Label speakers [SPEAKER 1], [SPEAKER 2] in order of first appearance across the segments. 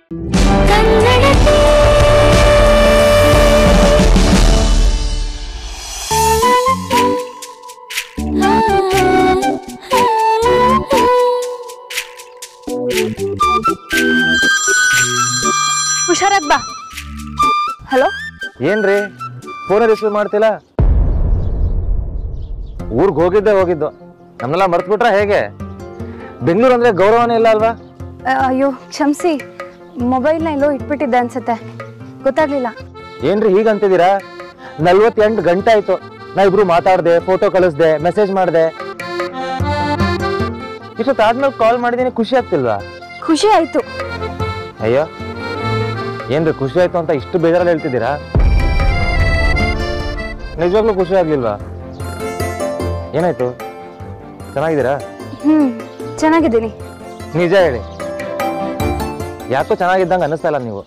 [SPEAKER 1] ಹುಷಾರಾಗ್ ಬಾ ಹಲೋ
[SPEAKER 2] ಏನ್ರಿ phone receive ಮಾಡ್ತಿಲ್ಲ ಊರ್ಗ್ ಹೋಗಿದ್ದೆ ಹೋಗಿದ್ದು ನಮ್ನೆಲ್ಲ ಮರ್ತ್ಬಿಟ್ರ ಹೇಗೆ ಬೆಂಗಳೂರು ಅಂದ್ರೆ ಗೌರವನೇ ಇಲ್ಲ ಅಲ್ವಾ
[SPEAKER 1] ಅಯ್ಯೋ ಕ್ಷಮಿಸಿ ಮೊಬೈಲ್ನ ಎಲ್ಲೋ ಇಟ್ಬಿಟ್ಟಿದ್ದೆ ಅನ್ಸುತ್ತೆ ಗೊತ್ತಾಗ್ಲಿಲ್ಲ
[SPEAKER 2] ಏನ್ರಿ ಹೀಗಂತಿದ್ದೀರಾ ನಲ್ವತ್ತೆಂಟು ಗಂಟೆ ಆಯ್ತು ನಾ ಇಬ್ರು ಮಾತಾಡ್ದೆ ಫೋಟೋ ಕಳಿಸ್ದೆ ಮೆಸೇಜ್ ಮಾಡ್ದೆ ಇಷ್ಟೊತ್ತಾದ್ಮೇಲೆ ಕಾಲ್ ಮಾಡಿದೀನಿ ಖುಷಿ ಆಗ್ತಿಲ್ವಾ
[SPEAKER 1] ಖುಷಿ ಆಯ್ತು
[SPEAKER 2] ಅಯ್ಯೋ ಏನ್ರಿ ಖುಷಿ ಆಯ್ತು ಅಂತ ಇಷ್ಟು ಬೇಜಾರಲ್ಲಿ ಹೇಳ್ತಿದ್ದೀರಾ ನಿಜವಾಗ್ಲೂ ಖುಷಿ ಆಗ್ಲಿಲ್ವಾ ಏನಾಯ್ತು ಚೆನ್ನಾಗಿದ್ದೀರಾ
[SPEAKER 1] ಹ್ಮ್ ಚೆನ್ನಾಗಿದ್ದೀನಿ
[SPEAKER 2] ನಿಜ ಹೇಳಿ ಯಾಕೋ ಚೆನ್ನಾಗಿದ್ದಂಗೆ ಅನ್ನಿಸ್ತಾ ಇಲ್ಲ ನೀವು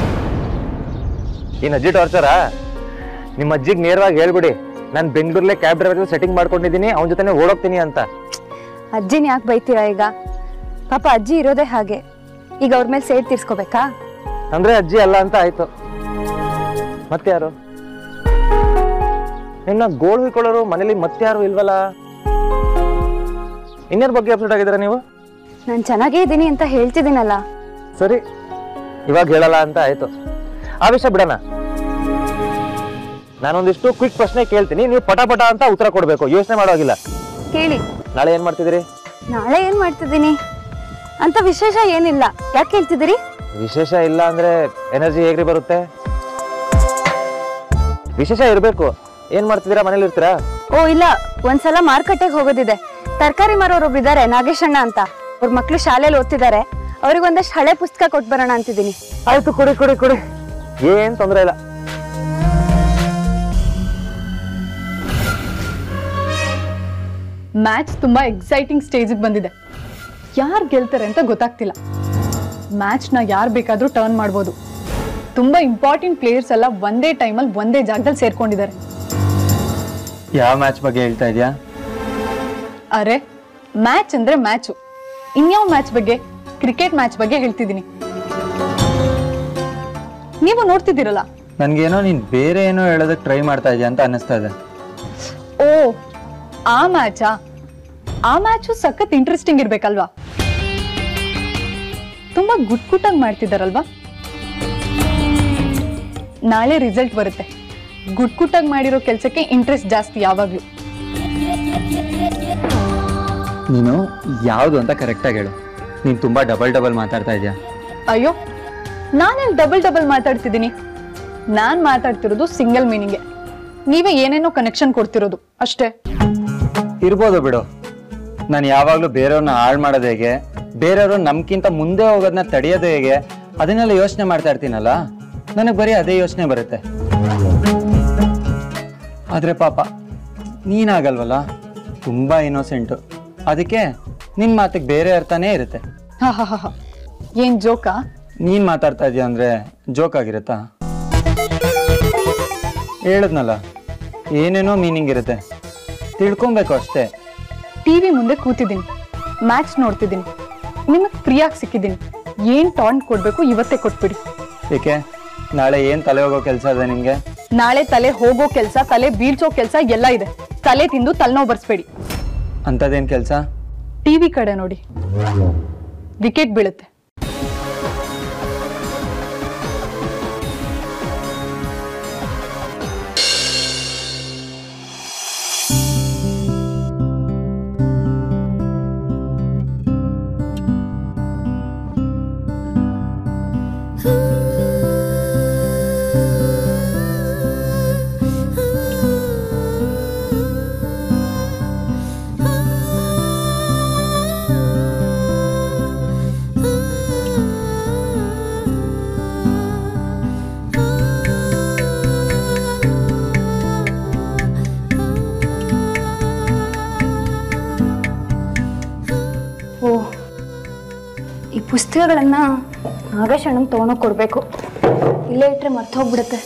[SPEAKER 2] ಈ ಅಜ್ಜಿ ಟಾರ್ಚರಾ ನಿಮ್ಮ ಅಜ್ಜಿಗೆ ನೇರವಾಗಿ ಹೇಳ್ಬಿಡಿ ನಾನು ಬೆಂಗಳೂರಲ್ಲೇ ಕ್ಯಾಬ್ ಡ್ರೈವರ್ ಸೆಟ್ಟಿಂಗ್ ಮಾಡ್ಕೊಂಡಿದ್ದೀನಿ ಅವನ ಜೊತೆನೆ ಓಡೋಗ್ತೀನಿ ಅಂತ
[SPEAKER 1] ಅಜ್ಜಿನ ಯಾಕೆ ಬೈತೀರಾ ಈಗ ಪಾಪ ಅಜ್ಜಿ ಇರೋದೇ ಹಾಗೆ ಈಗ ಅವ್ರ ಮೇಲೆ ಸೇಡ್ ತೀರ್ಸ್ಕೋಬೇಕಾ
[SPEAKER 2] ಅಂದ್ರೆ ಅಜ್ಜಿ ಅಲ್ಲ ಅಂತ ಆಯ್ತು ಮತ್ತೆ ಯಾರು ಇನ್ನ ಗೋಳು ಹಿಡ್ಕೊಳ್ಳೋರು ಮನೇಲಿ ಮತ್ತೆ ಯಾರು ಇಲ್ವಲ್ಲ ಇನ್ಯಾರ ಬಗ್ಗೆ ಅಪ್ಸೆಟ್ ಆಗಿದ್ದೀರಾ ನೀವು
[SPEAKER 1] ನಾನು ಚೆನ್ನಾಗೇ ಇದ್ದೀನಿ ಅಂತ ಹೇಳ್ತಿದ್ದೀನಲ್ಲ
[SPEAKER 2] ಸರಿ ಇವಾಗ ಹೇಳಲ್ಲ ಅಂತ ಆಯ್ತು ಆ ವಿಷಯ ಬಿಡೋಣ ನಾನೊಂದಿಷ್ಟು ಕ್ವಿಕ್ ಪ್ರಶ್ನೆ ಕೇಳ್ತೀನಿ ನೀವು ಪಟ ಪಟ ಅಂತ ಉತ್ತರ ಕೊಡ್ಬೇಕು ಯೋಚನೆ ಮಾಡೋಗಿಲ್ಲ
[SPEAKER 1] ಕೇಳಿ
[SPEAKER 2] ನಾಳೆ ಏನ್ ಮಾಡ್ತಿದ್ದೀರಿ
[SPEAKER 1] ನಾಳೆ ಏನ್ ಮಾಡ್ತಿದ್ದೀನಿ ಅಂತ ವಿಶೇಷ ಏನಿಲ್ಲ ಯಾಕೆ ಹೇಳ್ತಿದ್ದೀರಿ
[SPEAKER 2] ವಿಶೇಷ ಇಲ್ಲ ಅಂದ್ರೆ ಎನರ್ಜಿ ಹೇಗ್ರಿ ಬರುತ್ತೆ ವಿಶೇಷ ಇರಬೇಕು ಏನ್ ಮಾಡ್ತಿದ್ದೀರಾ ಮನೇಲಿ ಇರ್ತೀರಾ
[SPEAKER 1] ಓ ಇಲ್ಲ ಒಂದ್ಸಲ ಮಾರ್ಕೆಟಿಗೆ ಹೋಗೋದಿದೆ ತರಕಾರಿ ಮಾರೋರೊಬ್ರು ಇದ್ದಾರೆ ನಾಗೇಶ್ ಅಣ್ಣ ಅಂತ ಅವ್ರ ಮಕ್ಳು ಶಾಲೆಯಲ್ಲಿ ಓದ್ತಿದ್ದಾರೆ ಅವ್ರಿಗೆ ಒಂದಷ್ಟು ಹಳೆ ಪುಸ್ತಕ ಕೊಟ್ಟು ಬರೋಣ ಅಂತಿದ್ದೀನಿ
[SPEAKER 2] ಆಯ್ತು ಕೊಡಿ ಕೊಡಿ ಕೊಡಿ ಏನ್ ತೊಂದರೆ ಇಲ್ಲ
[SPEAKER 3] ಮ್ಯಾಚ್ ತುಂಬಾ ಎಕ್ಸೈಟಿಂಗ್ ಸ್ಟೇಜಿಗೆ ಬಂದಿದೆ ಯಾರು ಗೆಲ್ತಾರೆ ಅಂತ ಗೊತ್ತಾಗ್ತಿಲ್ಲ ಮ್ಯಾಚ್ನ ಯಾರು ಬೇಕಾದರೂ ಟರ್ನ್ ಮಾಡ್ಬೋದು ತುಂಬಾ ಇಂಪಾರ್ಟೆಂಟ್ ಪ್ಲೇಯರ್ಸ್ ಎಲ್ಲ ಒಂದೇ ಟೈಮಲ್ಲಿ ಒಂದೇ ಜಾಗದಲ್ಲಿ ಸೇರ್ಕೊಂಡಿದ್ದಾರೆ
[SPEAKER 4] ಯಾವ ಮ್ಯಾಚ್ ಬಗ್ಗೆ ಹೇಳ್ತಾ ಇದೆಯಾ
[SPEAKER 3] ಅರೆ ಮ್ಯಾಚ್ ಅಂದ್ರೆ ಮ್ಯಾಚು ಇನ್ಯಾವ ಮ್ಯಾಚ್ ಬಗ್ಗೆ ಕ್ರಿಕೆಟ್ ಮ್ಯಾಚ್ ಬಗ್ಗೆ ಹೇಳ್ತಿದ್ದೀನಿ ನೀವು ನೋಡ್ತಿದ್ದೀರಲ್ಲ
[SPEAKER 4] ನನ್ಗೇನೋ ನೀನ್ ಬೇರೆ ಏನೋ ಹೇಳೋದಕ್ಕೆ ಟ್ರೈ ಮಾಡ್ತಾ ಇದೆಯಾ ಅಂತ ಅನ್ನಿಸ್ತಾ ಇದೆ
[SPEAKER 3] ಓ ಆ ಮ್ಯಾಚಾ ಆ ಮ್ಯಾಚು ಸಖತ್ ಇಂಟ್ರೆಸ್ಟಿಂಗ್ ಇರ್ಬೇಕಲ್ವಾ ತುಂಬಾ ಗುಟ್ ಗುಟ್ಟಾಗಿ ಮಾಡ್ತಿದ್ದಾರಲ್ವಾ ನಾಳೆ ರಿಸಲ್ಟ್ ಬರುತ್ತೆ ಗುಟ್ ಗುಟ್ಟಾಗಿ ಮಾಡಿರೋ ಕೆಲಸಕ್ಕೆ ಇಂಟ್ರೆಸ್ಟ್ ಜಾಸ್ತಿ ಯಾವಾಗ್ಲೂ
[SPEAKER 4] ನೀನು ಯಾವುದು ಅಂತ ಕರೆಕ್ಟಾಗಿ ಹೇಳು ನೀನು ತುಂಬಾ ಡಬಲ್ ಡಬಲ್ ಮಾತಾಡ್ತಾ ಇದೆಯಾ
[SPEAKER 3] ಅಯ್ಯೋ ನಾನೆಲ್ಲಿ ಡಬಲ್ ಡಬಲ್ ಮಾತಾಡ್ತಿದ್ದೀನಿ ನಾನ್ ಮಾತಾಡ್ತಿರೋದು ಸಿಂಗಲ್ ಮೀನಿಂಗ್ಗೆ ನೀವೇ ಏನೇನೋ ಕನೆಕ್ಷನ್ ಕೊಡ್ತಿರೋದು ಅಷ್ಟೇ
[SPEAKER 4] ಇರ್ಬೋದು ಬಿಡು ನಾನು ಯಾವಾಗಲೂ ಬೇರೆಯವ್ರನ್ನ ಹಾಳು ಮಾಡೋದು ಹೇಗೆ ಬೇರೆಯವರು ನಮ್ಗಿಂತ ಮುಂದೆ ಹೋಗೋದನ್ನ ತಡೆಯೋದು ಹೇಗೆ ಅದನ್ನೆಲ್ಲ ಯೋಚನೆ ಮಾಡ್ತಾ ಇರ್ತೀನಲ್ಲ ನನಗೆ ಬರೀ ಅದೇ ಯೋಚನೆ ಬರುತ್ತೆ ಆದ್ರೆ ಪಾಪ ನೀನಾಗಲ್ವಲ್ಲ ತುಂಬಾ ಇನ್ನೋಸೆಂಟು ಅದಕ್ಕೆ ನಿನ್ನ ಮಾತಿಗೆ ಬೇರೆ ಅರ್ಥನೇ ಇರುತ್ತೆ
[SPEAKER 3] ಹಾ ಹಾ ಹಾ ಹಾ ಏನ್ ಜೋಕಾ
[SPEAKER 4] ನೀನ್ ಮಾತಾಡ್ತಾ ಇದೀಯ ಅಂದ್ರೆ ಜೋಕ್ ಆಗಿರುತ್ತಾ ಹೇಳದ್ನಲ್ಲ ಏನೇನೋ ಮೀನಿಂಗ್ ಇರುತ್ತೆ ತಿಳ್ಕೊಬೇಕು ಅಷ್ಟೇ
[SPEAKER 3] ಟಿವಿ ಮುಂದೆ ಕೂತಿದ್ದೀನಿ ಮ್ಯಾಚ್ ನೋಡ್ತಿದ್ದೀನಿ ನಿಮಗೆ ಫ್ರೀಯಾಗಿ ಸಿಕ್ಕಿದ್ದೀನಿ ಏನ್ ಟಾಂಟ್ ಕೊಡ್ಬೇಕು ಇವತ್ತೇ ಕೊಟ್ಬಿಡಿ
[SPEAKER 4] ಏಕೆ ನಾಳೆ ಏನ್ ತಲೆ ಹೋಗೋ ಕೆಲಸ ಇದೆ ನಿಮ್ಗೆ
[SPEAKER 3] ನಾಳೆ ತಲೆ ಹೋಗೋ ಕೆಲಸ ತಲೆ ಬೀಳ್ಸೋ ಕೆಲಸ ಎಲ್ಲ ಇದೆ ತಲೆ ತಿಂದು ತಲೆನೋವು ಬರ್ಸ್ಬೇಡಿ
[SPEAKER 4] ಅಂಥದ್ದೇನ್ ಕೆಲಸ
[SPEAKER 3] ಟಿವಿ ಕಡೆ ನೋಡಿ ವಿಕೆಟ್ ಬೀಳುತ್ತೆ
[SPEAKER 1] ಓ ಈ ಪುಸ್ತಕಗಳನ್ನ ನಾಗೇಶ್ ಅಣ್ಣಂಗೆ ತೊಗೊಂಡೋಗಿ ಕೊಡಬೇಕು ಇಲ್ಲೇ ಇಟ್ಟರೆ ಮರ್ತು ಹೋಗ್ಬಿಡುತ್ತೆ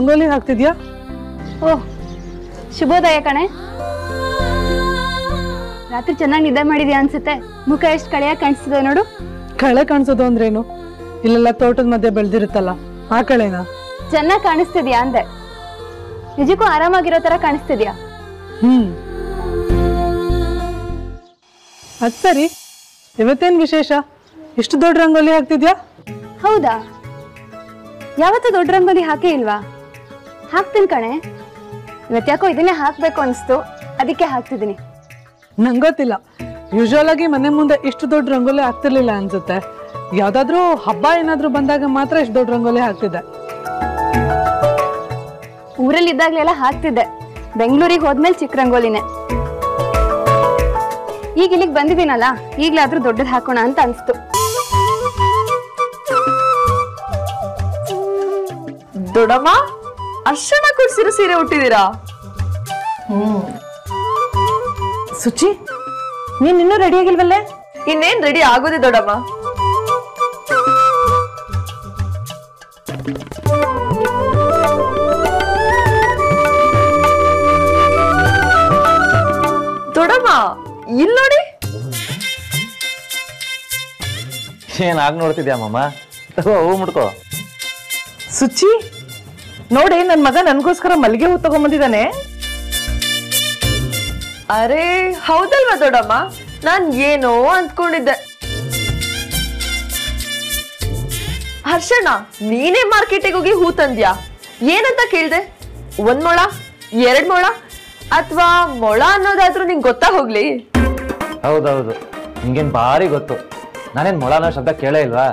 [SPEAKER 5] ರಂಗೋಲಿ ಹಾಕ್ತಿದ್ಯಾ
[SPEAKER 1] ಓಹ್ ಶುಭೋದಯ ಕಣೆ ರಾತ್ರಿ ಚೆನ್ನಾಗಿ ನಿದ್ದೆ ಮಾಡಿದ್ಯಾ ಅನ್ಸುತ್ತೆ ಮುಖ ಎಷ್ಟು ಕಳೆಯ ಕಾಣಿಸ್ತಿದೆ ನೋಡು
[SPEAKER 5] ಕಳೆ ಕಾಣಿಸೋದು ಅಂದ್ರೇನು ಇಲ್ಲೆಲ್ಲ ತೋಟದ ಮಧ್ಯೆ ಬೆಳೆದಿರುತ್ತಲ್ಲ ಆ ಕಳೆನಾ
[SPEAKER 1] ಚೆನ್ನಾಗಿ ಕಾಣಿಸ್ತಿದ್ಯಾ ಅಂದೆ ನಿಜಕ್ಕೂ ಆರಾಮಾಗಿರೋ ತರ ಕಾಣಿಸ್ತಿದ್ಯಾ
[SPEAKER 5] ಹ್ಮ್ ಅದ್ ಸರಿ ಇವತ್ತೇನ್ ವಿಶೇಷ ಇಷ್ಟು ದೊಡ್ಡ ರಂಗೋಲಿ ಹಾಕ್ತಿದ್ಯಾ
[SPEAKER 1] ಹೌದಾ ಯಾವತ್ತೂ ದೊಡ್ಡ ರಂಗೋಲಿ ಹಾಕೇ ಇಲ್ವಾ ಹಾಕ್ತೀನಿ ಕಣೆ ಇವತ್ತ್ಯಾಕೋ ಇದನ್ನೇ ಹಾಕ್ಬೇಕು ಅನಿಸ್ತು ಅದಕ್ಕೆ ಹಾಕ್ತಿದ್ದೀನಿ
[SPEAKER 5] ನಂಗೊತ್ತಿಲ್ಲ ಯೂಶುವಲ್ ಆಗಿ ಮನೆ ಮುಂದೆ ಇಷ್ಟು ದೊಡ್ಡ ರಂಗೋಲಿ ಆಗ್ತಿರ್ಲಿಲ್ಲ ಅನ್ಸುತ್ತೆ ಯಾವ್ದಾದ್ರೂ ಹಬ್ಬ ಏನಾದ್ರೂ ಬಂದಾಗ ಮಾತ್ರ ಇಷ್ಟು ದೊಡ್ಡ ರಂಗೋಲಿ ಹಾಕ್ತಿದ್ದೆ
[SPEAKER 1] ಊರಲ್ಲಿ ಇದ್ದಾಗ್ಲೆಲ್ಲ ಹಾಕ್ತಿದ್ದೆ ಬೆಂಗಳೂರಿಗೆ ಹೋದ್ಮೇಲೆ ಚಿಕ್ಕ ರಂಗೋಲಿನೇ ಈಗ ಇಲ್ಲಿಗೆ ಬಂದಿದ್ದೀನಲ್ಲ ಈಗ್ಲಾದ್ರೂ ದೊಡ್ಡದು ಹಾಕೋಣ ಅಂತ ಅನ್ಸ್ತು
[SPEAKER 6] ದೊಡಮ್ಮ ಅರ್ಶನ ಕೊಡ್ಸಿರೋ ಸೀರೆ ಉಟ್ಟಿದ್ದೀರಾ ಹ್ಮ್ ಸುಚಿ ನೀನ್ ಇನ್ನೂ ರೆಡಿ ಆಗಿಲ್ವಲ್ಲೇ ಇನ್ನೇನ್ ರೆಡಿ ಆಗೋದೆ ದೊಡಮ್ಮ ದೊಡಮ್ಮ ಇಲ್ ನೋಡಿ
[SPEAKER 2] ಏನ್ ಆಗ್ ನೋಡ್ತಿದ್ಯಾ ಮಾಮ ತಗೋ ಹೂ ಮುಡ್ಕೋ
[SPEAKER 6] ಸುಚಿ ನೋಡಿ ನನ್ ಮಗ ನನ್ಗೋಸ್ಕರ ಮಲ್ಲಿಗೆ ಹೂ ತಗೊಂಬಂದಿದ್ದಾನೆ ಅರೆ ಹೌದಲ್ವಾ ದೊಡ್ಡಮ್ಮ ನಾನ್ ಏನೋ ಅಂದ್ಕೊಂಡಿದ್ದೆ ಹರ್ಷಣ್ಣ ನೀನೇ ಮಾರ್ಕೆಟಿಗೆ ಹೋಗಿ ಹೂ ತಂದ್ಯಾ ಏನಂತ ಕೇಳ್ದೆ ಒಂದ್ ಮೊಳ ಎರಡ್ ಮೊಳ ಅಥವಾ ಮೊಳ ಅನ್ನೋದಾದ್ರೂ ನಿಂಗೆ ಗೊತ್ತಾ ಹೋಗ್ಲಿ
[SPEAKER 2] ಹೌದೌದು ನಿಂಗೇನ್ ಭಾರಿ ಗೊತ್ತು ನಾನೇನ್ ಮೊಳ ಅನ್ನೋ ಶಬ್ದ ಕೇಳೇ ಇಲ್ವಾ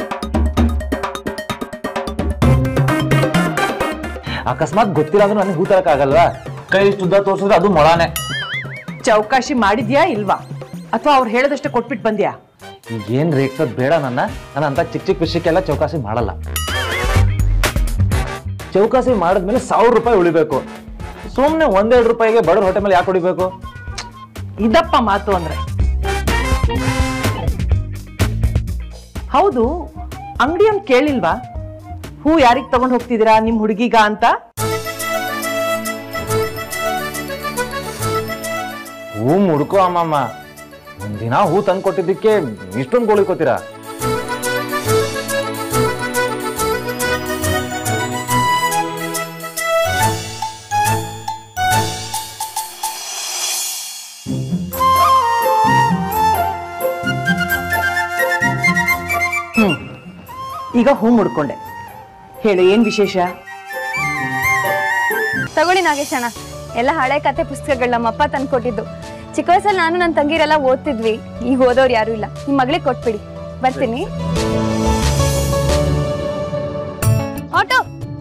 [SPEAKER 2] ಅಕಸ್ಮಾತ್ ಗೊತ್ತಿಲ್ಲ ಅಂದ್ರೆ ನನಗೆ ಹೂ ತರಕ್ಕಾಗಲ್ವಾ ಕೈ ಶುದ್ಧ ತೋರ್ಸಿದ್ರೆ ಅದು ಮೊಳಾನೆ
[SPEAKER 7] ಚೌಕಾಶಿ ಮಾಡಿದ್ಯಾ ಇಲ್ವಾ ಅಥವಾ ಅವ್ರು ಹೇಳದಷ್ಟೇ ಕೊಟ್ಬಿಟ್ಟು ಬಂದ್ಯಾ
[SPEAKER 2] ಈಗ ಏನ್ ರೇಗ್ಸೋದ್ ಬೇಡ ನನ್ನ ನಾನು ಅಂತ ಚಿಕ್ಕ ಚಿಕ್ಕ ವಿಷಯಕ್ಕೆಲ್ಲ ಚೌಕಾಸಿ ಮಾಡಲ್ಲ ಚೌಕಾಸಿ ಮಾಡಿದ್ಮೇಲೆ ಸಾವಿರ ರೂಪಾಯಿ ಉಳಿಬೇಕು ಸುಮ್ಮನೆ ಒಂದೆರಡು ರೂಪಾಯಿಗೆ ಬಡವ್ರ ಹೊಟ್ಟೆ ಮೇಲೆ ಯಾಕೆ ಹೊಡಿಬೇಕು
[SPEAKER 7] ಇದಪ್ಪ ಮಾತು ಅಂದ್ರೆ ಹೌದು ಅಂಗಡಿಯವ್ನ್ ಕೇಳಿಲ್ವಾ ಹೂ ಯಾರಿಗ್ ತಗೊಂಡ್ ಹೋಗ್ತಿದ್ದೀರಾ ನಿಮ್ ಹುಡುಗಿಗ ಅಂತ
[SPEAKER 2] ಹೂ ಮುಡ್ಕೋ ಅಮ್ಮಮ್ಮ ಒಂದಿನ ಹೂ ತಂದು ಕೊಟ್ಟಿದ್ದಕ್ಕೆ ಇಷ್ಟೊಂದು ಗೋಳಿಕೋತೀರಾ
[SPEAKER 7] ಹ್ಮ್ ಈಗ ಹೂ ಮುಡ್ಕೊಂಡೆ ಹೇಳು ಏನ್ ವಿಶೇಷ
[SPEAKER 1] ತಗೊಳ್ಳಿ ನಾಗೇಶಣ್ಣ ಎಲ್ಲ ಹಳೆ ಕತೆ ಪುಸ್ತಕಗಳು ನಮ್ಮಪ್ಪ ತಂದ್ಕೊಟ್ಟಿದ್ದು ಚಿಕ್ಕ ವಯಸ್ಸಲ್ಲಿ ನಾನು ನನ್ನ ತಂಗಿರೆಲ್ಲ ಓದ್ತಿದ್ವಿ ಈಗ ಓದೋರು ಯಾರು ಇಲ್ಲ ನಿಮ್ಮ ಮಗಳಿಗೆ ಕೊಟ್ಬಿಡಿ ಬರ್ತೀನಿ ಆಟೋ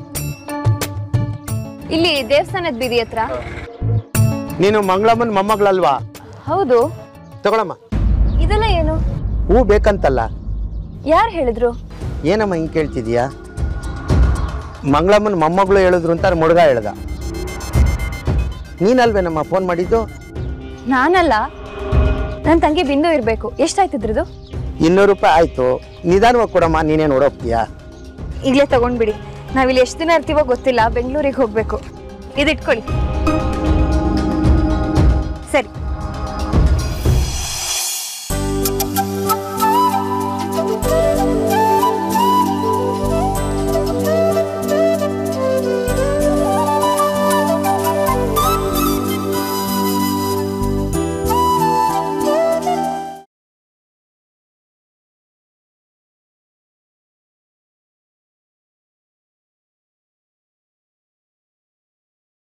[SPEAKER 1] ಇಲ್ಲಿ ದೇವಸ್ಥಾನದ ಬೀದಿ ಹತ್ರ
[SPEAKER 8] ನೀನು ಮಂಗಳಮ್ಮನ ಮೊಮ್ಮಗಳಲ್ವಾ
[SPEAKER 1] ಹೌದು
[SPEAKER 8] ತಗೊಳಮ್ಮ
[SPEAKER 1] ಇದೆಲ್ಲ ಏನು
[SPEAKER 8] ಹೂ ಬೇಕಂತಲ್ಲ
[SPEAKER 1] ಯಾರು ಹೇಳಿದ್ರು
[SPEAKER 8] ಏನಮ್ಮ ಹಿಂಗೆ ಕೇಳ್ತಿದೀಯಾ ಮಂಗಳಮ್ಮನ ಮೊಮ್ಮಗಳು ಹೇಳಿದ್ರು ಅಂತ ಮುಡುಗ ಹೇಳ್ದ ನೀನಲ್ವೇನಮ್ಮ ಫೋನ್ ಮಾಡಿದ್ದು
[SPEAKER 1] ನಾನಲ್ಲ ನನ್ನ ತಂಗಿ ಬಿಂದು ಇರಬೇಕು ಎಷ್ಟಾಯ್ತಿದ್ರದು
[SPEAKER 8] ಇನ್ನೂರು ರೂಪಾಯಿ ಆಯ್ತು ನಿಧಾನವಾಗಿ ಕೊಡಮ್ಮ ನೀನೇನು ಓಡೋಗ್ತೀಯಾ
[SPEAKER 1] ಈಗಲೇ ತಗೊಂಡ್ಬಿಡಿ ನಾವಿಲ್ಲಿ ಎಷ್ಟು ದಿನ ಇರ್ತೀವೋ ಗೊತ್ತಿಲ್ಲ ಬೆಂಗಳೂರಿಗೆ ಹೋಗ್ಬೇಕು ಇದಿಟ್ಕೊಳ್ಳಿ ಸರಿ